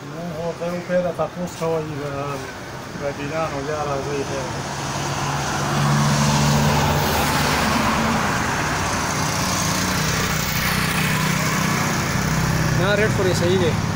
نو هو یو پیدا تاسو کوي د غډینانو یا راځي ته نه ریټ پورې صحیح دی